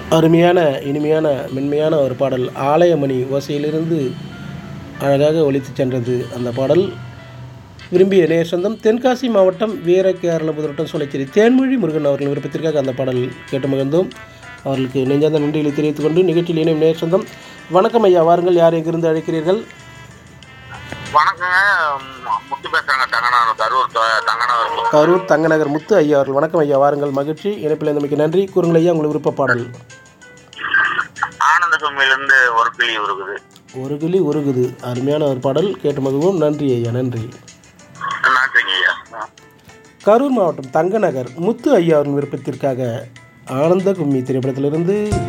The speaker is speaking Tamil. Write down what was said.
அருமையான இனிமையான மென்மையான ஒரு பாடல் ஆலயமணி ஓசையிலிருந்து அழகாக ஒலித்துச் சென்றது அந்த பாடல் விரும்பிய நேர் சொந்தம் தென்காசி மாவட்டம் வீர கேரள முதல்வட்டம் சோலைச்சேரி தேன்மொழி முருகன் அவர்கள் விருப்பத்திற்காக அந்த பாடல் கேட்டு மகிழ்ந்தோம் அவர்களுக்கு நெஞ்சார்ந்த நன்றிகளை தெரிவித்துக் கொண்டு நிகழ்ச்சியில் இணையும் நேர் சொந்தம் வணக்கம் ஐயா வாருங்கள் யார் எங்கிருந்து அழைக்கிறீர்கள் வணக்கங்க ம், முத்து பேசுறேங்க தங்கனார் கரூர் த- தங்கனார் முத்து. கரூர் தங்கநகர் முத்து ஐயா அவர்கள் வணக்கம் ஐயா வாருங்கள் மகிழ்ச்சி இணைப்பில் இருந்தமைக்கு நன்றி கூறுங்கள் ஐயா உங்கள் விருப்ப பாடல் ஆனந்த சுமையிலிருந்து ஒரு கிளி உருகுது ஒரு கிளி உருகுது அருமையான ஒரு பாடல் கேட்டு மகிழ்வோம் நன்றி ஐயா நன்றி நன்றிங்க ஐயா கரூர் மாவட்டம் தங்கநகர் முத்து ஐயா அவர்கள் விருப்பத்திற்காக ஆனந்த கும்மி திரைப்படத்திலிருந்து